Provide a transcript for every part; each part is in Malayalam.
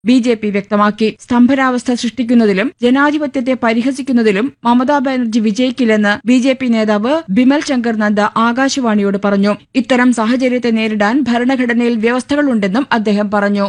ബി ജെ പി വ്യക്തമാക്കി സ്തംഭനാവസ്ഥ സൃഷ്ടിക്കുന്നതിലും ജനാധിപത്യത്തെ പരിഹസിക്കുന്നതിലും മമതാ ബാനർജി വിജയിക്കില്ലെന്ന് ബി ജെ പി നേതാവ് ബിമൽ ശങ്കർ നന്ദ ആകാശവാണിയോട് പറഞ്ഞു ഇത്തരം സാഹചര്യത്തെ നേരിടാൻ ഭരണഘടനയിൽ വ്യവസ്ഥകളുണ്ടെന്നും അദ്ദേഹം പറഞ്ഞു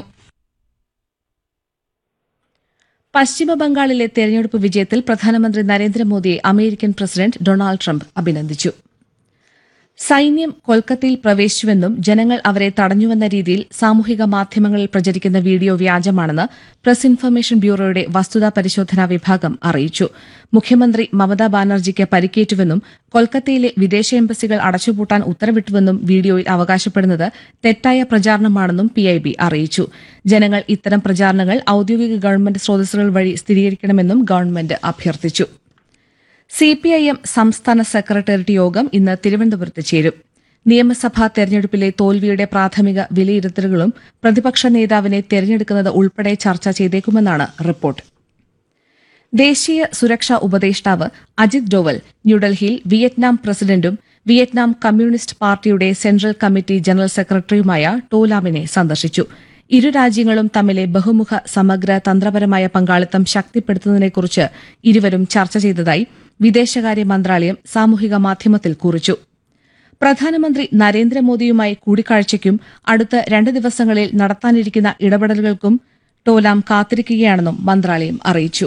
പശ്ചിമ ബംഗാളിലെ തെരഞ്ഞെടുപ്പ് വിജയത്തിൽ പ്രധാനമന്ത്രി നരേന്ദ്രമോദിയെ അമേരിക്കൻ പ്രസിഡന്റ് ഡൊണാൾഡ് ട്രംപ് അഭിനന്ദിച്ചു സൈന്യം കൊൽക്കത്തയിൽ പ്രവേശിച്ചുവെന്നും ജനങ്ങൾ അവരെ തടഞ്ഞുവെന്ന രീതിയിൽ സാമൂഹിക മാധ്യമങ്ങളിൽ പ്രചരിക്കുന്ന വീഡിയോ വ്യാജമാണെന്ന് പ്രസ് ഇൻഫർമേഷൻ ബ്യൂറോയുടെ വസ്തുതാ പരിശോധനാ വിഭാഗം അറിയിച്ചു മുഖ്യമന്ത്രി മമതാ ബാനർജിക്ക് പരിക്കേറ്റുവെന്നും കൊൽക്കത്തയിലെ വിദേശ എംബസികൾ അടച്ചുപൂട്ടാൻ ഉത്തരവിട്ടുവെന്നും വീഡിയോയിൽ അവകാശപ്പെടുന്നത് തെറ്റായ പ്രചാരണമാണെന്നും പിഐബി അറിയിച്ചു ജനങ്ങൾ ഇത്തരം പ്രചാരണങ്ങൾ ഔദ്യോഗിക ഗവൺമെന്റ് സ്രോതസ്സുകൾ വഴി സ്ഥിരീകരിക്കണമെന്നും ഗവൺമെന്റ് അഭ്യർത്ഥിച്ചു സിപിഐഎം സംസ്ഥാന സെക്രട്ടേറിയറ്റ് യോഗം ഇന്ന് തിരുവനന്തപുരത്ത് ചേരും നിയമസഭാ തെരഞ്ഞെടുപ്പിലെ തോൽവിയുടെ പ്രാഥമിക വിലയിരുത്തലുകളും പ്രതിപക്ഷ നേതാവിനെ തെരഞ്ഞെടുക്കുന്നത് ഉൾപ്പെടെ ചർച്ച ചെയ്തേക്കുമെന്നാണ് റിപ്പോർട്ട് ദേശീയ സുരക്ഷാ ഉപദേഷ്ടാവ് അജിത് ഡോവൽ ന്യൂഡൽഹിയിൽ വിയറ്റ്നാം പ്രസിഡന്റും വിയറ്റ്നാം കമ്മ്യൂണിസ്റ്റ് പാർട്ടിയുടെ സെൻട്രൽ കമ്മിറ്റി ജനറൽ സെക്രട്ടറിയുമായ ടോലാമിനെ സന്ദർശിച്ചു ഇരു രാജ്യങ്ങളും തമ്മിലെ ബഹുമുഖ സമഗ്ര തന്ത്രപരമായ പങ്കാളിത്തം ശക്തിപ്പെടുത്തുന്നതിനെക്കുറിച്ച് ഇരുവരും ചർച്ച ചെയ്തതായി വിദേശകാര്യ മന്ത്രാലയം സാമൂഹിക മാധ്യമത്തിൽ കുറിച്ചു പ്രധാനമന്ത്രി നരേന്ദ്രമോദിയുമായി കൂടിക്കാഴ്ചയ്ക്കും അടുത്ത രണ്ട് ദിവസങ്ങളിൽ നടത്താനിരിക്കുന്ന ഇടപെടലുകൾക്കും ടോലാം കാത്തിരിക്കുകയാണെന്നും മന്ത്രാലയം അറിയിച്ചു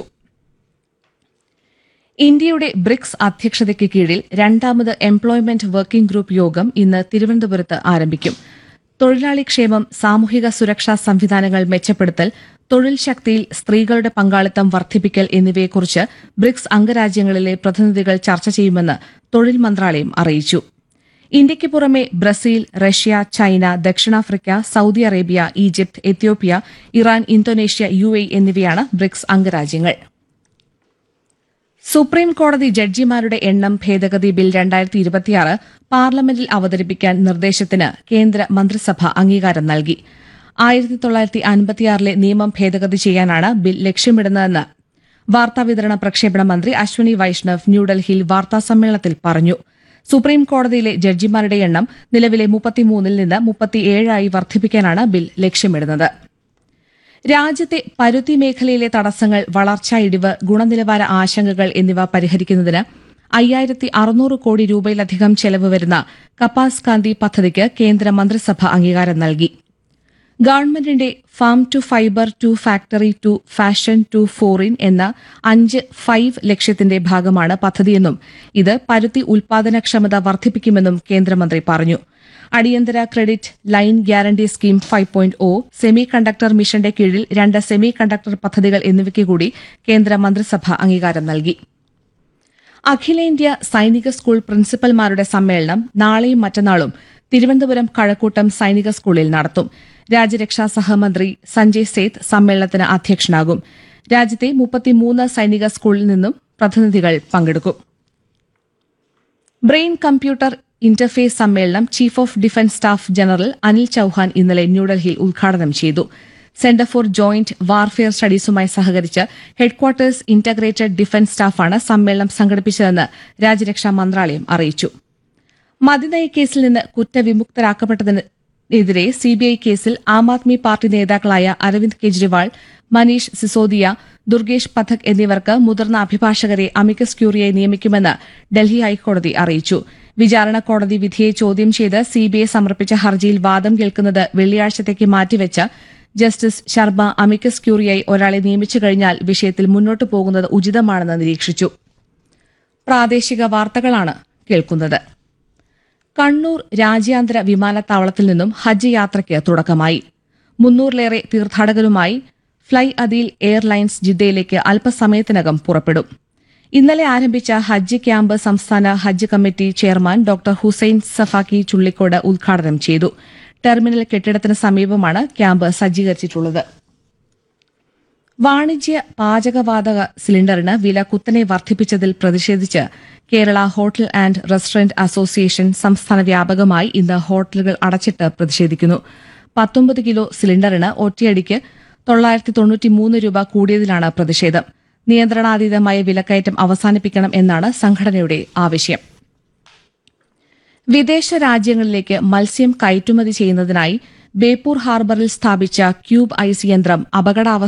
ഇന്ത്യയുടെ ബ്രിക്സ് അധ്യക്ഷതയ്ക്ക് കീഴിൽ രണ്ടാമത് എംപ്ലോയ്മെന്റ് വർക്കിംഗ് ഗ്രൂപ്പ് യോഗം ഇന്ന് തിരുവനന്തപുരത്ത് ആരംഭിക്കും തൊഴിലാളി ക്ഷേമം സാമൂഹിക സുരക്ഷാ സംവിധാനങ്ങൾ മെച്ചപ്പെടുത്തൽ തൊഴിൽ ശക്തിയിൽ സ്ത്രീകളുടെ പങ്കാളിത്തം വർദ്ധിപ്പിക്കൽ എന്നിവയെക്കുറിച്ച് ബ്രിക്സ് അംഗരാജ്യങ്ങളിലെ പ്രതിനിധികൾ ചർച്ച ചെയ്യുമെന്ന് തൊഴിൽ മന്ത്രാലയം അറിയിച്ചു ഇന്ത്യയ്ക്ക് പുറമെ ബ്രസീൽ റഷ്യ ചൈന ദക്ഷിണാഫ്രിക്ക Saudi Arabia Egypt Ethiopia Iran Indonesia U A എന്നിവയാണ് ബ്രിക്സ് അംഗരാജ്യങ്ങൾ സുപ്രീം കോടതി ജഡ്ജിമാരുടെ എണ്ണം ഭേദഗതി ബിൽ രണ്ടായിരത്തി ഇരുപത്തിയാറ് പാർലമെന്റിൽ അവതരിപ്പിക്കാൻ നിർദ്ദേശത്തിന് കേന്ദ്ര മന്ത്രിസഭ അംഗീകാരം നൽകി ആയിരത്തി തൊള്ളായിരത്തി അൻപത്തിയാറിലെ നിയമം ഭേദഗതി ചെയ്യാനാണ് ബിൽ ലക്ഷ്യമിടുന്നതെന്ന് വാർത്താവിതരണ പ്രക്ഷേപണ മന്ത്രി അശ്വനി വൈഷ്ണവ് ന്യൂഡൽഹിയിൽ വാർത്താസമ്മേളനത്തിൽ പറഞ്ഞു സുപ്രീം കോടതിയിലെ ജഡ്ജിമാരുടെ എണ്ണം നിലവിലെ മുപ്പത്തിമൂന്നിൽ നിന്ന് മുപ്പത്തിയേഴായി വർദ്ധിപ്പിക്കാനാണ് ബിൽ ലക്ഷ്യമിടുന്നത് രാജ്യത്തെ പരുത്തി മേഖലയിലെ തടസ്സങ്ങൾ വളർച്ചാ ഇടിവ് ഗുണനിലവാര ആശങ്കകൾ എന്നിവ പരിഹരിക്കുന്നതിന് അയ്യായിരത്തി അറുന്നൂറ് കോടി രൂപയിലധികം ചെലവ് വരുന്ന കപ്പാസ് കാന്തി പദ്ധതിക്ക് കേന്ദ്ര മന്ത്രിസഭ അംഗീകാരം നൽകി ഗവൺമെന്റിന്റെ farm to fibre to factory to fashion to foreign എന്ന അഞ്ച് ഫൈവ് ലക്ഷ്യത്തിന്റെ ഭാഗമാണ് പദ്ധതിയെന്നും ഇത് പരുത്തി ഉൽപാദനക്ഷമത വർദ്ധിപ്പിക്കുമെന്നും കേന്ദ്രമന്ത്രി പറഞ്ഞു അടിയന്തര credit line guarantee scheme five point O semiconductor മിഷന്റെ കീഴിൽ രണ്ട് സെമി കണ്ടക്ടർ പദ്ധതികൾ എന്നിവയ്ക്ക് കൂടി കേന്ദ്ര മന്ത്രിസഭ അംഗീകാരം നൽകി അഖിലേന്ത്യാ സൈനിക സ്കൂൾ പ്രിൻസിപ്പൽമാരുടെ സമ്മേളനം നാളെയും മറ്റന്നാളും തിരുവനന്തപുരം കഴക്കൂട്ടം സൈനിക സ്കൂളിൽ നടത്തും രാജ്യരക്ഷാ സഹമന്ത്രി സഞ്ജയ് സേത്ത് സമ്മേളനത്തിന് അധ്യക്ഷനാകും രാജ്യത്തെ മുപ്പത്തിമൂന്ന് സൈനിക സ്കൂളിൽ നിന്നും പ്രതിനിധികൾ പങ്കെടുക്കും ബ്രെയിൻ കമ്പ്യൂട്ടർ ഇന്റർഫേസ് സമ്മേളനം chief of defence staff general Anil Chauhan ഇന്നലെ ന്യൂഡൽഹിയിൽ ഉദ്ഘാടനം ചെയ്തു സെന്റർ ഫോർ ജോയിന്റ് വാർഫെയർ സ്റ്റഡീസുമായി സഹകരിച്ച് ഹെഡ്ക്വാർട്ടേഴ്സ് ഇന്റഗ്രേറ്റഡ് ഡിഫൻസ് സ്റ്റാഫാണ് സമ്മേളനം സംഘടിപ്പിച്ചതെന്ന് രാജ്യരക്ഷാ മന്ത്രാലയം അറിയിച്ചു മതിനയ കേസിൽ നിന്ന് കുറ്റവിമുക്തരാക്കപ്പെട്ടതിനെതിരെ സിബിഐ കേസിൽ ആം ആദ്മി പാർട്ടി നേതാക്കളായ അരവിന്ദ് കെജ്രിവാൾ മനീഷ് സിസോദിയ ദുർഗേഷ് പഥക് എന്നിവർക്ക് മുതിർന്ന അഭിഭാഷകരെ അമിക്കസ് ക്യൂറിയെ നിയമിക്കുമെന്ന് ഡൽഹി ഹൈക്കോടതി അറിയിച്ചു വിചാരണ കോടതി വിധിയെ ചോദ്യം ചെയ്ത് സിബിഐ സമർപ്പിച്ച ഹർജിയിൽ വാദം കേൾക്കുന്നത് വെള്ളിയാഴ്ചത്തേക്ക് മാറ്റിവെച്ച് ജസ്റ്റിസ് ശർമ്മ അമിക്കസ് ക്യൂറിയായി ഒരാളെ നിയമിച്ചു കഴിഞ്ഞാൽ വിഷയത്തിൽ മുന്നോട്ടു പോകുന്നത് ഉചിതമാണെന്ന് നിരീക്ഷിച്ചു പ്രാദേശിക വാർത്തകളാണ് കേൾക്കുന്നത് കണ്ണൂർ രാജ്യാന്തര വിമാനത്താവളത്തിൽ നിന്നും ഹജ്ജ് യാത്രയ്ക്ക് തുടക്കമായി മുന്നൂറിലേറെ തീർത്ഥാടകരുമായി ഫ്ലൈ അദീൽ എയർലൈൻസ് ജിദ്ദയിലേക്ക് അല്പസമയത്തിനകം പുറപ്പെടും ഇന്നലെ ആരംഭിച്ച ഹജ്ജ് ക്യാമ്പ് സംസ്ഥാന ഹജ്ജ് committee chairman doctor Hussain Safakki Chullikode ഉദ്ഘാടനം ചെയ്തു ടെർമിനൽ കെട്ടിടത്തിന് സമീപമാണ് ക്യാമ്പ് സജ്ജീകരിച്ചിട്ടുള്ളത് വാണിജ്യ പാചകവാതക സിലിണ്ടറിന് വില കുത്തനെ വർദ്ധിപ്പിച്ചതിൽ പ്രതിഷേധിച്ച് Kerala hotel and restaurant association സംസ്ഥാന വ്യാപകമായി ഇന്ന് ഹോട്ടലുകൾ അടച്ചിട്ട് പ്രതിഷേധിക്കുന്നു പത്തൊമ്പത് കിലോ സിലിണ്ടറിന് ഒറ്റയടിക്ക് തൊള്ളായിരത്തി തൊണ്ണൂറ്റിമൂന്ന് രൂപ കൂടിയതിലാണ് പ്രതിഷേധം നിയന്ത്രണാതീതമായ വിലക്കയറ്റം അവസാനിപ്പിക്കണം എന്നാണ് സംഘടനയുടെ ആവശ്യം വിദേശ രാജ്യങ്ങളിലേക്ക് മത്സ്യം കയറ്റുമതി ചെയ്യുന്നതിനായി ബേപ്പൂർ ഹാർബറിൽ സ്ഥാപിച്ച ക്യൂബ് ഐസ് യന്ത്രം അപകടാവസ്ഥ